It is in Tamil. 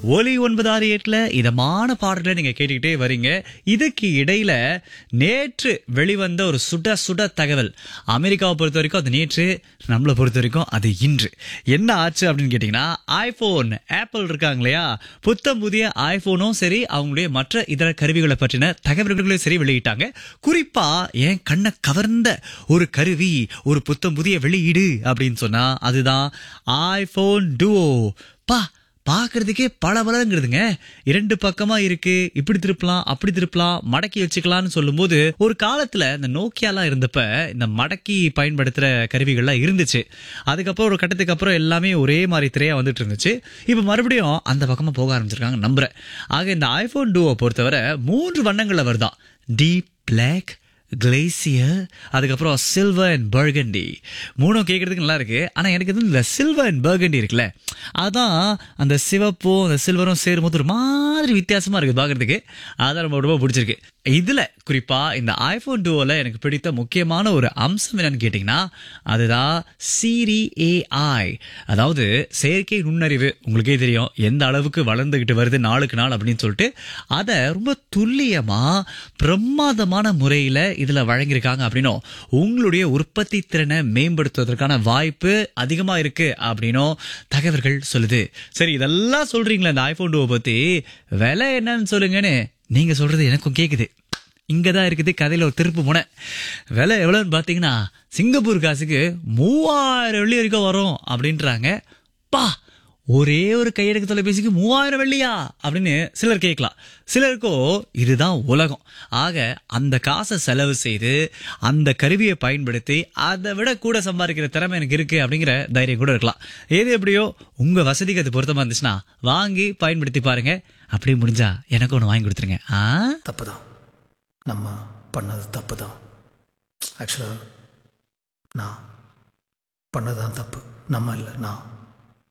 ஒலி ஒன்பது ஆறு எட்டுல இதமான பாடல்களை நீங்க கேட்டுக்கிட்டே வரீங்க இதுக்கு இடையில நேற்று வெளிவந்த ஒரு சுட சுட தகவல் அமெரிக்காவை பொறுத்த வரைக்கும் அது நேற்று நம்மளை பொறுத்த வரைக்கும் அது இன்று என்ன ஆச்சு அப்படின்னு கேட்டீங்கன்னா ஐபோன் ஆப்பிள் இருக்காங்க இல்லையா புத்தம் புதிய ஐபோனும் சரி அவங்களுடைய மற்ற இதர கருவிகளை பற்றின தகவல்களையும் சரி வெளியிட்டாங்க குறிப்பா என் கண்ணை கவர்ந்த ஒரு கருவி ஒரு புத்தம் புதிய வெளியீடு அப்படின்னு சொன்னா அதுதான் ஐபோன் டுவோ பா பார்க்கறதுக்கே பல பலங்கிறதுங்க இரண்டு பக்கமா இருக்கு இப்படி திருப்பலாம் அப்படி திருப்பலாம் மடக்கி வச்சுக்கலாம்னு சொல்லும்போது ஒரு காலத்துல இந்த நோக்கியாலாம் இருந்தப்ப இந்த மடக்கி பயன்படுத்துற கருவிகள்லாம் இருந்துச்சு அதுக்கப்புறம் ஒரு கட்டத்துக்கு அப்புறம் எல்லாமே ஒரே மாதிரி திரையா வந்துட்டு இருந்துச்சு இப்போ மறுபடியும் அந்த பக்கமா போக ஆரம்பிச்சிருக்காங்க நம்புறேன் ஆக இந்த ஐபோன் டூவை பொறுத்தவரை மூன்று வண்ணங்கள்ல வருதான் டீப் பிளாக் கிளேசியர் அதுக்கப்புறம் சில்வர் அண்ட் பர்கண்டி மூணும் கேட்கறதுக்கு நல்லா இருக்கு ஆனா எனக்கு வந்து இந்த சில்வர் அண்ட் பர்கண்டி இருக்குல்ல அதான் அந்த சிவப்பும் அந்த சில்வரும் சேரும்போது ஒரு மாதிரி வித்தியாசமா இருக்கு பார்க்கறதுக்கு அதான் ரொம்ப ரொம்ப பிடிச்சிருக்கு இதுல குறிப்பா இந்த ஐபோன் டூவில் எனக்கு பிடித்த முக்கியமான ஒரு அம்சம் என்னன்னு கேட்டிங்கன்னா அதுதான் சிரி ஏஐ அதாவது செயற்கை நுண்ணறிவு உங்களுக்கே தெரியும் எந்த அளவுக்கு வளர்ந்துகிட்டு வருது நாளுக்கு நாள் அப்படின்னு சொல்லிட்டு அதை ரொம்ப துல்லியமா பிரமாதமான முறையில இதுல வழங்கியிருக்காங்க அப்படின்னும் உங்களுடைய உற்பத்தி திறனை மேம்படுத்துவதற்கான வாய்ப்பு அதிகமா இருக்கு அப்படின்னும் தகவல்கள் சொல்லுது சரி இதெல்லாம் சொல்றீங்களா இந்த ஐபோன் டூவை பத்தி விலை என்னன்னு சொல்லுங்கன்னு நீங்க சொல்றது எனக்கும் கேக்குது இங்கதான் இருக்குது கதையில ஒரு திருப்பு முனை விலை எவ்வளவுன்னு பாத்தீங்கன்னா சிங்கப்பூர் காசுக்கு மூவாயிரம் வெள்ளி வரைக்கும் வரும் அப்படின்றாங்க பா ஒரே ஒரு கையெடுக்க தொலைபேசிக்கு மூவாயிரம் வெள்ளியா அப்படின்னு சிலர் கேட்கலாம் சிலருக்கோ இதுதான் உலகம் ஆக அந்த காசை செலவு செய்து அந்த கருவியை பயன்படுத்தி அதை விட கூட சம்பாதிக்கிற திறமை எனக்கு இருக்கு அப்படிங்கிற தைரியம் கூட இருக்கலாம் ஏது எப்படியோ உங்க வசதிக்கு அது பொருத்தமா இருந்துச்சுன்னா வாங்கி பயன்படுத்தி பாருங்க அப்படி முடிஞ்சா எனக்கு ஒன்று வாங்கி கொடுத்துருங்க ஆ தப்பு தான் நம்ம பண்ணது தப்பு தான் ஆக்சுவலாக நான் பண்ணது தான் தப்பு நம்ம இல்லை நான்